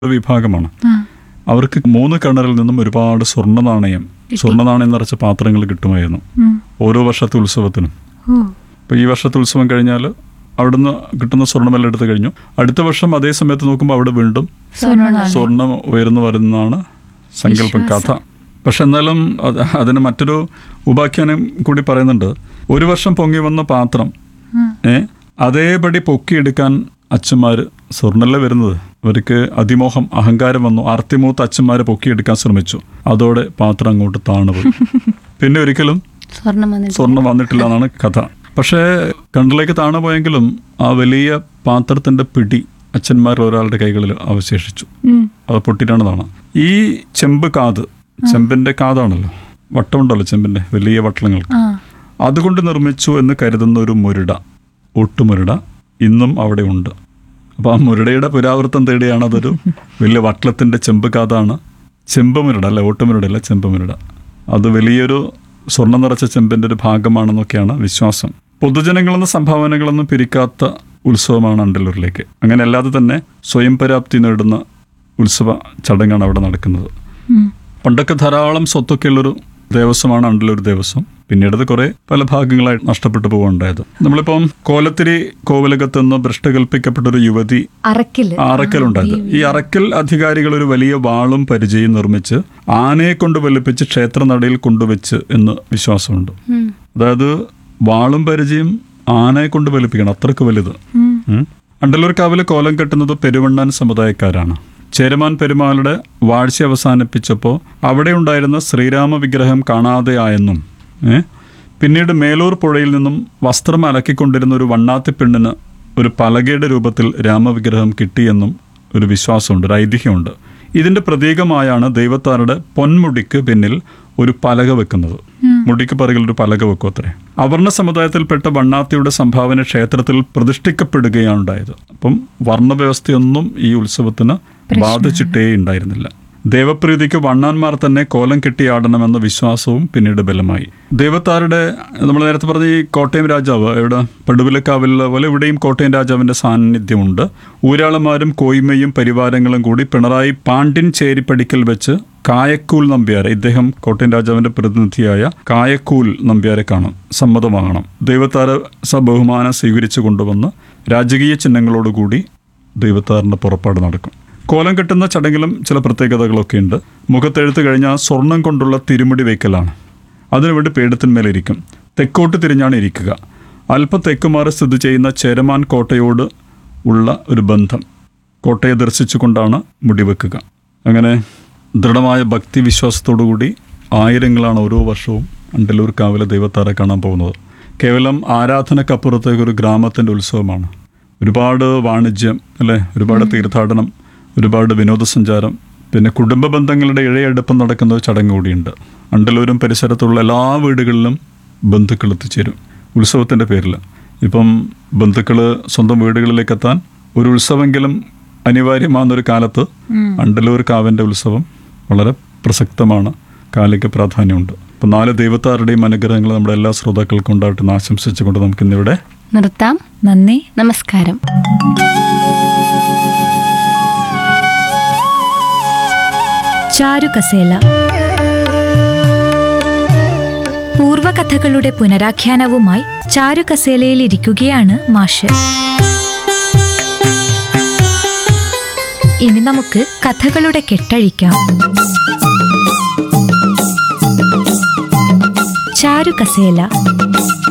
വിഭാഗമാണ് ആ അവർക്ക് മൂന്ന് കിണറിൽ നിന്നും ഒരുപാട് സ്വർണ്ണ നാണയം സ്വർണ്ണ നാണയം നിറച്ച പാത്രങ്ങൾ കിട്ടുമായിരുന്നു ഉം. ഓരോ വർഷത്തെ ഉത്സവത്തിനും ഓ അപ്പോൾ ഈ വർഷത്തെ ഉത്സവം കഴിഞ്ഞാൽ അവിടുന്ന് കിട്ടുന്ന സ്വർണ്ണമെല്ലാം എടുത്തു കഴിഞ്ഞു അടുത്ത വർഷം അതേ സമയത്ത് നോക്കുമ്പോൾ അവിടെ വീണ്ടും സ്വർണ്ണ സ്വർണം ഉയർന്നു വരുന്നതാണ് സങ്കല്പം കഥ പക്ഷെ എന്നാലും അത് അതിന് മറ്റൊരു ഉപാഖ്യാനം കൂടി പറയുന്നുണ്ട് ഒരു വർഷം പൊങ്ങി വന്ന പാത്രം ഏ അതേപടി പൊക്കിയെടുക്കാൻ അച്ഛന്മാര് സ്വർണ്ണല്ലേ വരുന്നത് അവർക്ക് അതിമോഹം അഹങ്കാരം വന്നു ആർത്തിമൂത്ത് അച്ഛന്മാരെ പൊക്കിയെടുക്കാൻ ശ്രമിച്ചു അതോടെ പാത്രം അങ്ങോട്ട് താണുപോയി പിന്നെ ഒരിക്കലും സ്വർണം വന്നിട്ട് സ്വർണം വന്നിട്ടില്ല എന്നാണ് കഥ പക്ഷേ കണ്ടിലേക്ക് താണു പോയെങ്കിലും ആ വലിയ പാത്രത്തിന്റെ പിടി അച്ഛന്മാരിൽ ഒരാളുടെ കൈകളിൽ അവശേഷിച്ചു ഉം. അത് പൊട്ടിട്ടാണതാണ് ഈ ചെമ്പ് കാത് ചെമ്പിന്റെ കാതാണല്ലോ വട്ടമുണ്ടല്ലോ ചെമ്പിന്റെ വലിയ വട്ടളങ്ങൾക്ക് ആ അതുകൊണ്ട് നിർമ്മിച്ചു എന്ന് കരുതുന്ന ഒരു മുരുട ഒട്ടുമുരുട ഇന്നും അവിടെ ഉണ്ട് അപ്പോൾ ആ മുരുടയുടെ പുരാവൃത്തം തേടിയാണ് അതൊരു വലിയ വട്ടളത്തിന്റെ ചെമ്പ് കാതാണ് ചെമ്പ് മുരുട അല്ല ഓട്ടുമുരുട അല്ല ചെമ്പ് മുരുട അത് വലിയൊരു സ്വർണ്ണം നിറച്ച ചെമ്പിന്റെ ഒരു ഭാഗമാണെന്നൊക്കെയാണ് വിശ്വാസം പൊതുജനങ്ങളെന്ന സംഭാവനകളൊന്നും പിരിക്കാത്ത ഉത്സവമാണ് അണ്ടല്ലൂരിലേക്ക് അങ്ങനെ അല്ലാതെ തന്നെ സ്വയം പര്യാപ്തി നേടുന്ന ഉത്സവ ചടങ്ങാണ് അവിടെ നടക്കുന്നത് ഉം. പണ്ടൊക്കെ ധാരാളം സ്വത്തൊക്കെയുള്ളൊരു ദേവസ്വമാണ് അണ്ടല്ലൂർ ദേവസ്വം പിന്നീട് അത് കുറെ പല ഭാഗങ്ങളായി നഷ്ടപ്പെട്ടു പോവുകയുണ്ടായത് നമ്മളിപ്പം കോലത്തിരി കോവിലകത്ത് നിന്ന് ഭ്രഷ്ടകൽപ്പിക്കപ്പെട്ട ഒരു യുവതി അറക്കില് അറക്കലുണ്ടായത് ഈ അറക്കൽ അധികാരികൾ ഒരു വലിയ വാളും പരിചയം നിർമ്മിച്ച് ആനയെ കൊണ്ട് വലിപ്പിച്ച് ക്ഷേത്രനടയിൽ കൊണ്ടുവച്ച് എന്ന് വിശ്വാസമുണ്ട് ഉം. അതായത് വാളും പരിചയം ആനയെ കൊണ്ട് വലിപ്പിക്കണം അത്രക്ക് വലുത് ഉം. ഉം. അണ്ടല്ലൂർ കാവില് കോലം കെട്ടുന്നത് പെരുവണ്ണാൻ സമുദായക്കാരാണ് ചേരമാൻ പെരുമാളുടെ വാഴ്ച അവസാനിപ്പിച്ചപ്പോൾ അവിടെ ഉണ്ടായിരുന്ന ശ്രീരാമ വിഗ്രഹം കാണാതെയായെന്നും ഏ? പിന്നീട് മേലൂർ പുഴയിൽ നിന്നും വസ്ത്രം അലക്കിക്കൊണ്ടിരുന്ന ഒരു വണ്ണാത്തി പെണ്ണിന് ഒരു പലകയുടെ രൂപത്തിൽ രാമവിഗ്രഹം കിട്ടിയെന്നും ഒരു വിശ്വാസമുണ്ട് ഒരു ഐതിഹ്യമുണ്ട് ഇതിന്റെ പ്രതീകമായാണ് ദൈവത്താരുടെ പൊന്മുടിക്ക് പിന്നിൽ ഒരു പലക വെക്കുന്നത് മുടിക്ക് പിറകിൽ ഒരു പലക വെക്കും അത്രേ അവർണ സമുദായത്തിൽപ്പെട്ട വണ്ണാത്തിയുടെ സംഭാവന ക്ഷേത്രത്തിൽ പ്രതിഷ്ഠിക്കപ്പെടുകയാണ് ഉണ്ടായത് അപ്പം വർണ്ണവ്യവസ്ഥയൊന്നും ഈ ഉത്സവത്തിന് ബാധിച്ചിട്ടേ ഉണ്ടായിരുന്നില്ല ദേവപ്രീതിക്ക് വണ്ണാന്മാർ തന്നെ കോലം കെട്ടിയാടണമെന്ന വിശ്വാസവും പിന്നീട് ബലമായി ദൈവത്താരുടെ നമ്മൾ നേരത്തെ പറഞ്ഞ ഈ കോട്ടയം രാജാവ് ഇവിടെ പടുവിലക്കാവിലെ പോലെ ഇവിടെയും കോട്ടയം രാജാവിന്റെ സാന്നിധ്യമുണ്ട് ഊരാളന്മാരും കോയ്മയും പരിവാരങ്ങളും കൂടി പിണറായി പാണ്ഡ്യൻ ചേരിപ്പടിക്കൽ വെച്ച് കായക്കൂൽ നമ്പ്യാരെ ഇദ്ദേഹം കോട്ടയം രാജാവിന്റെ പ്രതിനിധിയായ കായക്കൂൽ നമ്പ്യാരെ കാണും സമ്മതമാകണം ദൈവത്താര സബഹുമാനം സ്വീകരിച്ചു കൊണ്ടുവന്ന് രാജകീയ ചിഹ്നങ്ങളോടുകൂടി ദൈവത്താറിന്റെ പുറപ്പാട് നടക്കും കോലം കെട്ടുന്ന ചടങ്ങിലും ചില പ്രത്യേകതകളൊക്കെ ഉണ്ട് മുഖത്തെഴുത്ത് കഴിഞ്ഞാൽ സ്വർണം കൊണ്ടുള്ള തിരുമുടി വയ്ക്കലാണ് അതിനുവേണ്ടി പീഠത്തിന്മേലിരിക്കും തെക്കോട്ട് തിരിഞ്ഞാണ് ഇരിക്കുക അല്പ തെക്കുമാറി സ്ഥിതി ചെയ്യുന്ന ചേരമാൻ കോട്ടയോട് ഉള്ള ഒരു ബന്ധം കോട്ടയെ ദർശിച്ചുകൊണ്ടാണ് മുടിവെക്കുക അങ്ങനെ ദൃഢമായ ഭക്തി വിശ്വാസത്തോടുകൂടി ആയിരങ്ങളാണ് ഓരോ വർഷവും അണ്ടല്ലൂർ കാവിലെ ദൈവത്താറെ കാണാൻ പോകുന്നത് കേവലം ആരാധനക്കപ്പുറത്തേക്ക് ഒരു ഗ്രാമത്തിൻ്റെ ഉത്സവമാണ് ഒരുപാട് വാണിജ്യം അല്ലേ ഒരുപാട് തീർത്ഥാടനം ഒരുപാട് വിനോദസഞ്ചാരം പിന്നെ കുടുംബ ബന്ധങ്ങളുടെ ഇഴയെടുപ്പം നടക്കുന്ന ഒരു ചടങ്ങ് കൂടിയുണ്ട് അണ്ടലൂരും പരിസരത്തുള്ള എല്ലാ വീടുകളിലും ബന്ധുക്കൾ എത്തിച്ചേരും ഉത്സവത്തിൻ്റെ പേരിൽ ഇപ്പം ബന്ധുക്കൾ സ്വന്തം വീടുകളിലേക്ക് എത്താൻ ഒരു ഉത്സവമെങ്കിലും അനിവാര്യമാകുന്നൊരു കാലത്ത് അണ്ടലൂർ കാവിൻ്റെ ഉത്സവം വളരെ പ്രസക്തമാണ് കാലിക പ്രാധാന്യമുണ്ട് അപ്പം നാല് ദൈവത്താരുടെയും അനുഗ്രഹങ്ങൾ നമ്മുടെ എല്ലാ ശ്രോതാക്കൾക്കും ഉണ്ടാവട്ടെ എന്ന് ആശംസിച്ചുകൊണ്ട് നമുക്കിന്നിവിടെ നിർത്താം നന്ദി നമസ്കാരം ചാരുകസേല പൂർവകഥകളുടെ പുനരാഖ്യാനവുമായി ചാരുകസേലയിൽ ഇരിക്കുകയാണ് മാഷ് ഇനി നമുക്ക് കഥകളുടെ കെട്ടഴിക്കാം ചാരുകസേല